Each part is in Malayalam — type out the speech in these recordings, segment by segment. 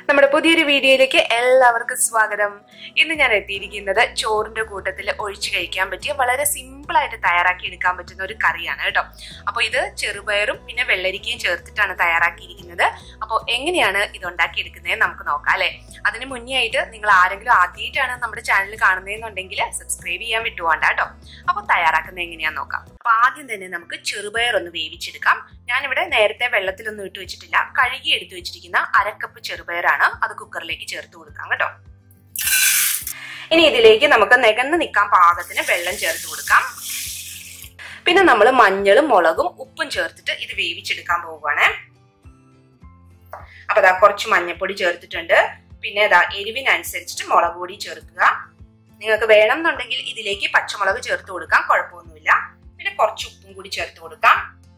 നമ്മുടെ പുതിയൊരു വീഡിയോയിലേക്ക് എല്ലാവർക്കും സ്വാഗതം ഇന്ന് ഞാൻ എത്തിയിരിക്കുന്നത് ചോറിന്റെ കൂട്ടത്തിൽ ഒഴിച്ചു കഴിക്കാൻ പറ്റിയ വളരെ സിമ്പിൾ ആയിട്ട് തയ്യാറാക്കി എടുക്കാൻ പറ്റുന്ന ഒരു കറിയാണ് കേട്ടോ അപ്പോൾ ഇത് ചെറുപയറും പിന്നെ വെള്ളരിക്കയും ചേർത്തിട്ടാണ് തയ്യാറാക്കിയിരിക്കുന്നത് അപ്പോൾ എങ്ങനെയാണ് ഇത് ഉണ്ടാക്കി എടുക്കുന്നത് നമുക്ക് നോക്കാം അല്ലെ അതിന് മുന്നേ ആയിട്ട് നിങ്ങൾ ആരെങ്കിലും ആദ്യമായിട്ടാണ് നമ്മുടെ ചാനൽ കാണുന്നതെന്നുണ്ടെങ്കിൽ സബ്സ്ക്രൈബ് ചെയ്യാൻ വിട്ടുപോകണ്ട കേട്ടോ അപ്പോൾ തയ്യാറാക്കുന്നത് എങ്ങനെയാന്ന് നോക്കാം അപ്പൊ ആദ്യം തന്നെ നമുക്ക് ചെറുപയർ ഒന്ന് വേവിച്ചെടുക്കാം ഞാനിവിടെ നേരത്തെ വെള്ളത്തിലൊന്നും ഇട്ട് വെച്ചിട്ടില്ല കഴുകി എടുത്തു വെച്ചിരിക്കുന്ന അരക്കപ്പ് ചെറുപയറാണ് അത് കുക്കറിലേക്ക് ചേർത്ത് കൊടുക്കാം കേട്ടോ ഇനി ഇതിലേക്ക് നമുക്ക് നികന്ന് നിൽക്കാൻ പാകത്തിന് വെള്ളം ചേർത്ത് കൊടുക്കാം പിന്നെ നമ്മൾ മഞ്ഞളും മുളകും ഉപ്പും ചേർത്തിട്ട് ഇത് വേവിച്ചെടുക്കാൻ പോവുകയാണ് അപ്പൊ അതാ കുറച്ച് മഞ്ഞപ്പൊടി ചേർത്തിട്ടുണ്ട് പിന്നെ അതാ എരിവിനനുസരിച്ചിട്ട് മുളക് പൊടി ചേർക്കുക നിങ്ങൾക്ക് വേണം എന്നുണ്ടെങ്കിൽ ഇതിലേക്ക് പച്ചമുളക് ചേർത്ത് കൊടുക്കാം കുഴപ്പമൊന്നുമില്ല പിന്നെ കുറച്ച് ഉപ്പും കൂടി ചേർത്ത് കൊടുക്കാം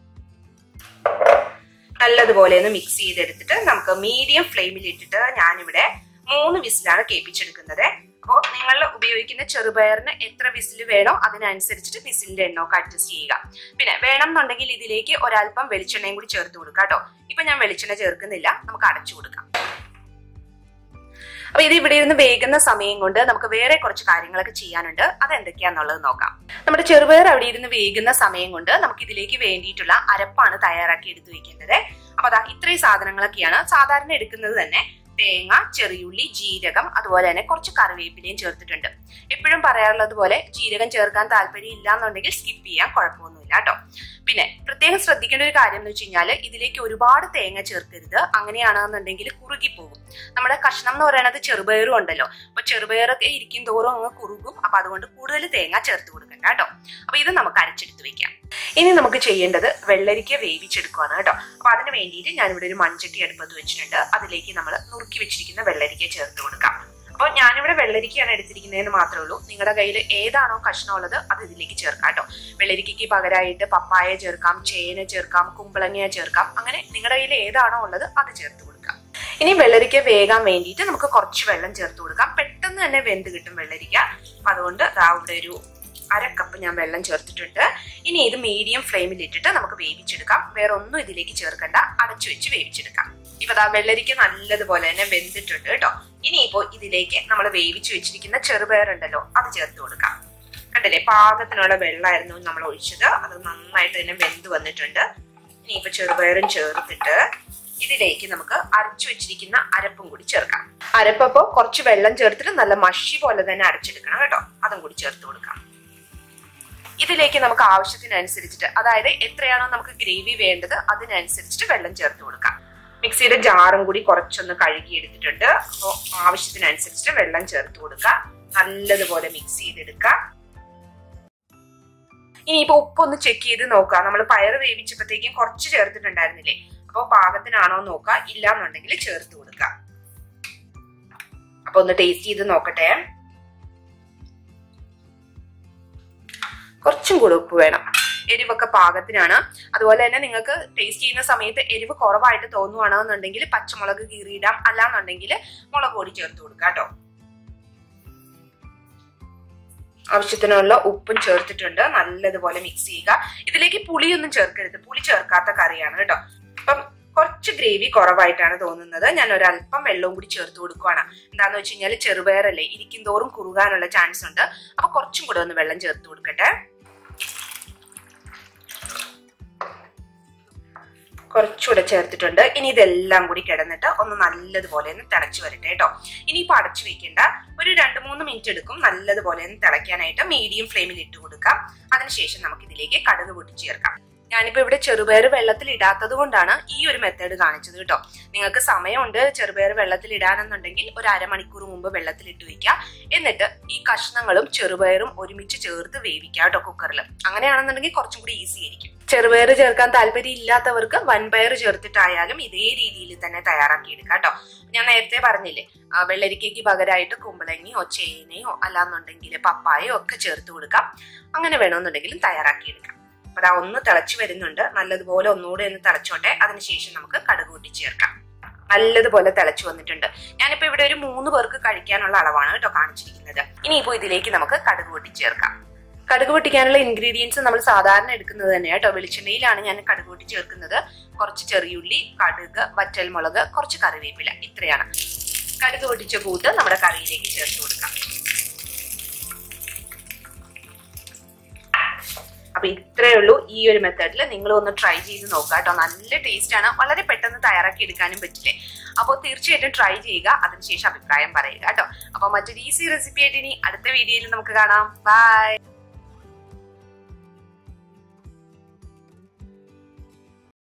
നല്ലതുപോലെ ഒന്ന് മിക്സ് ചെയ്തെടുത്തിട്ട് നമുക്ക് മീഡിയം ഫ്ലെയിമിൽ ഇട്ടിട്ട് ഞാനിവിടെ മൂന്ന് വിസിലാണ് കേൾപ്പിച്ചെടുക്കുന്നത് അപ്പോൾ നിങ്ങൾ ഉപയോഗിക്കുന്ന ചെറുപയറിന് എത്ര വിസിൽ വേണോ അതിനനുസരിച്ചിട്ട് വിസിലിന്റെ എണ്ണമൊക്കെ അഡ്ജസ്റ്റ് ചെയ്യുക പിന്നെ വേണം എന്നുണ്ടെങ്കിൽ ഇതിലേക്ക് ഒരല്പം വെളിച്ചെണ്ണയും കൂടി ചേർത്ത് കൊടുക്കാം കേട്ടോ ഇപ്പൊ ഞാൻ വെളിച്ചെണ്ണ ചേർക്കുന്നില്ല നമുക്ക് അടച്ചു കൊടുക്കാം അപ്പൊ ഇത് ഇവിടെ ഇരുന്ന് വേകുന്ന സമയം കൊണ്ട് നമുക്ക് വേറെ കുറച്ച് കാര്യങ്ങളൊക്കെ ചെയ്യാനുണ്ട് അത് എന്തൊക്കെയാന്നുള്ളത് നോക്കാം നമ്മുടെ ചെറുപയർ അവിടെ ഇരുന്ന് വേകുന്ന സമയം കൊണ്ട് നമുക്ക് ഇതിലേക്ക് വേണ്ടിയിട്ടുള്ള അരപ്പാണ് തയ്യാറാക്കി എടുത്തു വെക്കേണ്ടത് അപ്പൊ അതാ ഇത്രയും സാധനങ്ങളൊക്കെയാണ് സാധാരണ എടുക്കുന്നത് തന്നെ തേങ്ങ ചെറിയുള്ളി ജീരകം അതുപോലെ തന്നെ കുറച്ച് കറിവേപ്പിലയും ചേർത്തിട്ടുണ്ട് എപ്പോഴും പറയാറുള്ളത് പോലെ ജീരകം ചേർക്കാൻ താല്പര്യം ഇല്ല എന്നുണ്ടെങ്കിൽ സ്കിപ്പ് ചെയ്യാൻ കുഴപ്പമൊന്നുമില്ല കേട്ടോ പിന്നെ പ്രത്യേകം ശ്രദ്ധിക്കേണ്ട ഒരു കാര്യം എന്ന് വെച്ച് കഴിഞ്ഞാൽ ഇതിലേക്ക് ഒരുപാട് തേങ്ങ ചേർക്കരുത് അങ്ങനെയാണെന്നുണ്ടെങ്കിൽ കുറുകി പോകും നമ്മുടെ കഷ്ണം എന്ന് പറയുന്നത് ചെറുപയറും ഉണ്ടല്ലോ അപ്പൊ ചെറുപയറൊക്കെ ഇരിക്കും തോറും അങ്ങ് കുറുകും അപ്പൊ അതുകൊണ്ട് കൂടുതൽ തേങ്ങ ചേർത്ത് കൊടുക്കണ്ട കേട്ടോ അപ്പൊ ഇത് നമുക്ക് അരച്ചെടുത്ത് വെക്കാം ഇനി നമുക്ക് ചെയ്യേണ്ടത് വെള്ളരിക്ക വേവിച്ചെടുക്കുകയാണ് കേട്ടോ അപ്പൊ അതിന് വേണ്ടിയിട്ട് ഞാനിവിടെ ഒരു മൺചട്ടി അടുപ്പത്ത് വെച്ചിട്ടുണ്ട് അതിലേക്ക് നമ്മൾ നുറുക്കി വെച്ചിരിക്കുന്ന വെള്ളരിക്ക ചേർത്ത് കൊടുക്കാം അപ്പോൾ ഞാനിവിടെ വെള്ളരിക്കയാണ് എടുത്തിരിക്കുന്നതെന്ന് മാത്രമേ ഉള്ളൂ നിങ്ങളുടെ കയ്യിൽ ഏതാണോ കഷ്ണം ഉള്ളത് അത് ഇതിലേക്ക് ചേർക്കാം കേട്ടോ വെള്ളരിക്കയ്ക്ക് പകരമായിട്ട് പപ്പായ ചേർക്കാം ചേന ചേർക്കാം കുമ്പളങ്ങ ചേർക്കാം അങ്ങനെ നിങ്ങളുടെ കയ്യിൽ ഏതാണോ ഉള്ളത് അത് ചേർത്ത് കൊടുക്കാം ഇനി വെള്ളരിക്ക വേകാൻ വേണ്ടിയിട്ട് നമുക്ക് കുറച്ച് വെള്ളം ചേർത്ത് കൊടുക്കാം പെട്ടെന്ന് തന്നെ വെന്ത് കിട്ടും വെള്ളരിക്ക അപ്പൊ അതുകൊണ്ട് ദാ ഇവിടെ ഒരു അര കപ്പ് ഞാൻ വെള്ളം ചേർത്തിട്ടുണ്ട് ഇനി ഇത് മീഡിയം ഫ്ലെയിമിൽ ഇട്ടിട്ട് നമുക്ക് വേവിച്ചെടുക്കാം വേറെ ഒന്നും ഇതിലേക്ക് ചേർക്കണ്ട അടച്ചു വെച്ച് വേവിച്ചെടുക്കാം ഇപ്പൊ ദാ വെള്ളരിക്ക നല്ലതുപോലെ തന്നെ വെന്തിട്ടുണ്ട് കേട്ടോ ഇനിയിപ്പോ ഇതിലേക്ക് നമ്മൾ വേവിച്ചു വെച്ചിരിക്കുന്ന ചെറുപയർ ഉണ്ടല്ലോ അത് ചേർത്ത് കൊടുക്കാം കണ്ടില്ലേ പാകത്തിനുള്ള വെള്ളമായിരുന്നു നമ്മൾ ഒഴിച്ചത് അത് നന്നായിട്ട് തന്നെ വെന്ത് വന്നിട്ടുണ്ട് ഇനിയിപ്പോ ചെറുപയറും ചേർത്തിട്ട് ഇതിലേക്ക് നമുക്ക് അരച്ചു വെച്ചിരിക്കുന്ന അരപ്പും കൂടി ചേർക്കാം അരപ്പപ്പോ കുറച്ച് വെള്ളം ചേർത്തിട്ട് നല്ല മഷി പോലെ തന്നെ അരച്ചെടുക്കണം കേട്ടോ അതും കൂടി ചേർത്ത് കൊടുക്കാം ഇതിലേക്ക് നമുക്ക് ആവശ്യത്തിനനുസരിച്ചിട്ട് അതായത് എത്രയാണോ നമുക്ക് ഗ്രേവി വേണ്ടത് അതിനനുസരിച്ചിട്ട് വെള്ളം ചേർത്ത് കൊടുക്കാം മിക്സിയുടെ ജാറും കൂടി കുറച്ചൊന്ന് കഴുകി എടുത്തിട്ടുണ്ട് അപ്പോൾ ആവശ്യത്തിനനുസരിച്ചിട്ട് വെള്ളം ചേർത്ത് കൊടുക്കുക നല്ലതുപോലെ മിക്സ് ചെയ്തെടുക്കുക ഇനിയിപ്പോ ഉപ്പൊന്ന് ചെക്ക് ചെയ്ത് നോക്കുക നമ്മൾ പയർ വേവിച്ചപ്പോഴത്തേക്കും കുറച്ച് ചേർത്തിട്ടുണ്ടായിരുന്നില്ലേ അപ്പോൾ പാകത്തിനാണോ നോക്കുക ഇല്ല എന്നുണ്ടെങ്കിൽ ചേർത്ത് കൊടുക്കുക അപ്പൊ ഒന്ന് ടേസ്റ്റ് ചെയ്ത് നോക്കട്ടെ കുറച്ചും കൂടെ ഉപ്പ് വേണം എരിവൊക്കെ പാകത്തിനാണ് അതുപോലെ തന്നെ നിങ്ങൾക്ക് ടേസ്റ്റ് ചെയ്യുന്ന സമയത്ത് എരിവ് കുറവായിട്ട് തോന്നുവാണെന്നുണ്ടെങ്കിൽ പച്ചമുളക് കീറിയിടാം അല്ലാന്നുണ്ടെങ്കിൽ മുളക് പൊടി ചേർത്ത് കൊടുക്കാം കേട്ടോ ആവശ്യത്തിനുള്ള ഉപ്പും ചേർത്തിട്ടുണ്ട് നല്ലതുപോലെ മിക്സ് ചെയ്യുക ഇതിലേക്ക് പുളിയൊന്നും ചേർക്കരുത് പുളി ചേർക്കാത്ത കറിയാണ് കേട്ടോ അപ്പം കുറച്ച് ഗ്രേവി കുറവായിട്ടാണ് തോന്നുന്നത് ഞാൻ ഒരല്പം വെള്ളവും കൂടി ചേർത്ത് കൊടുക്കുവാണ് എന്താന്ന് വെച്ച് കഴിഞ്ഞാൽ ചെറുപയറല്ലേ ഇരിക്കും തോറും കുറുകാനുള്ള ചാൻസ് ഉണ്ട് അപ്പൊ കുറച്ചും കൂടെ ഒന്ന് വെള്ളം ചേർത്ത് കൊടുക്കട്ടെ കുറച്ചുകൂടെ ചേർത്തിട്ടുണ്ട് ഇനി ഇതെല്ലാം കൂടി കിടന്നിട്ട് ഒന്ന് നല്ലതുപോലെ ഒന്ന് തിളച്ചു വരട്ടെ കേട്ടോ ഇനിയിപ്പോൾ അടച്ചു വെക്കേണ്ട ഒരു രണ്ട് മൂന്ന് മിനിറ്റ് എടുക്കും നല്ലതുപോലെ ഒന്ന് തിളയ്ക്കാനായിട്ട് മീഡിയം ഫ്ലെയിമിൽ ഇട്ട് കൊടുക്കാം അതിനുശേഷം നമുക്ക് ഇതിലേക്ക് കടുക് പൊട്ടി ചേർക്കാം ഞാനിപ്പോ ഇവിടെ ചെറുപയർ വെള്ളത്തിൽ ഇടാത്തത് കൊണ്ടാണ് ഈ ഒരു മെത്തേഡ് കാണിച്ചത് കേട്ടോ നിങ്ങൾക്ക് സമയമുണ്ട് ചെറുപയർ വെള്ളത്തിൽ ഇടാനെന്നുണ്ടെങ്കിൽ ഒരു അരമണിക്കൂർ മുമ്പ് വെള്ളത്തിൽ ഇട്ട് വെക്കുക എന്നിട്ട് ഈ കഷ്ണങ്ങളും ചെറുപയറും ഒരുമിച്ച് ചേർത്ത് വേവിക്കുക കേട്ടോ കുക്കറിൽ അങ്ങനെയാണെന്നുണ്ടെങ്കിൽ കുറച്ചും കൂടി ഈസി ആയിരിക്കും ചെറുപയർ ചേർക്കാൻ താല്പര്യം ഇല്ലാത്തവർക്ക് വൻപയർ ചേർത്തിട്ടായാലും ഇതേ രീതിയിൽ തന്നെ തയ്യാറാക്കി എടുക്കാം കേട്ടോ ഞാൻ നേരത്തെ പറഞ്ഞില്ലേ വെള്ളരിക്കയ്ക്ക് പകരമായിട്ട് കുമ്പളങ്ങയോ ചേനയോ അല്ലാന്നുണ്ടെങ്കിൽ പപ്പായോ ഒക്കെ ചേർത്ത് കൊടുക്കാം അങ്ങനെ വേണമെന്നുണ്ടെങ്കിലും തയ്യാറാക്കി എടുക്കാം അപ്പൊ അതാ ഒന്ന് തിളച്ചു വരുന്നുണ്ട് നല്ലതുപോലെ ഒന്നുകൂടെ ഒന്ന് തിളച്ചോട്ടെ അതിനുശേഷം നമുക്ക് കടുക് കൂട്ടി ചേർക്കാം നല്ലതുപോലെ തിളച്ചു വന്നിട്ടുണ്ട് ഞാനിപ്പോ ഇവിടെ ഒരു മൂന്ന് പേർക്ക് കഴിക്കാനുള്ള അളവാണ് കേട്ടോ കാണിച്ചിരിക്കുന്നത് ഇനിയിപ്പോ ഇതിലേക്ക് നമുക്ക് കടുക് കൂട്ടി ചേർക്കാം കടുക് പൊട്ടിക്കാനുള്ള ഇൻഗ്രീഡിയൻസ് നമ്മൾ സാധാരണ എടുക്കുന്നത് തന്നെ കേട്ടോ വെളിച്ചെണ്ണയിലാണ് ഞാൻ കടുക് പൊട്ടി ചേർക്കുന്നത് കുറച്ച് ചെറിയുള്ളി കടുക് വറ്റൽമുളക് കുറച്ച് കറിവേപ്പില ഇത്രയാണ് കടുക് പൊട്ടിച്ച കൂട്ട് നമ്മുടെ കറിയിലേക്ക് ചേർത്ത് കൊടുക്കാം അപ്പൊ ഇത്രയേ ഉള്ളൂ ഈ ഒരു മെത്തേഡിൽ നിങ്ങൾ ഒന്ന് ട്രൈ ചെയ്ത് നോക്കുക കേട്ടോ നല്ല ടേസ്റ്റ് ആണ് വളരെ പെട്ടെന്ന് തയ്യാറാക്കി എടുക്കാനും പറ്റില്ലേ അപ്പോൾ തീർച്ചയായിട്ടും ട്രൈ ചെയ്യുക അതിനുശേഷം അഭിപ്രായം പറയുക കേട്ടോ അപ്പൊ മറ്റൊരു ഈസി റെസിപ്പി ആയിട്ട് ഇനി അടുത്ത വീഡിയോയിൽ നമുക്ക് കാണാം ബൈ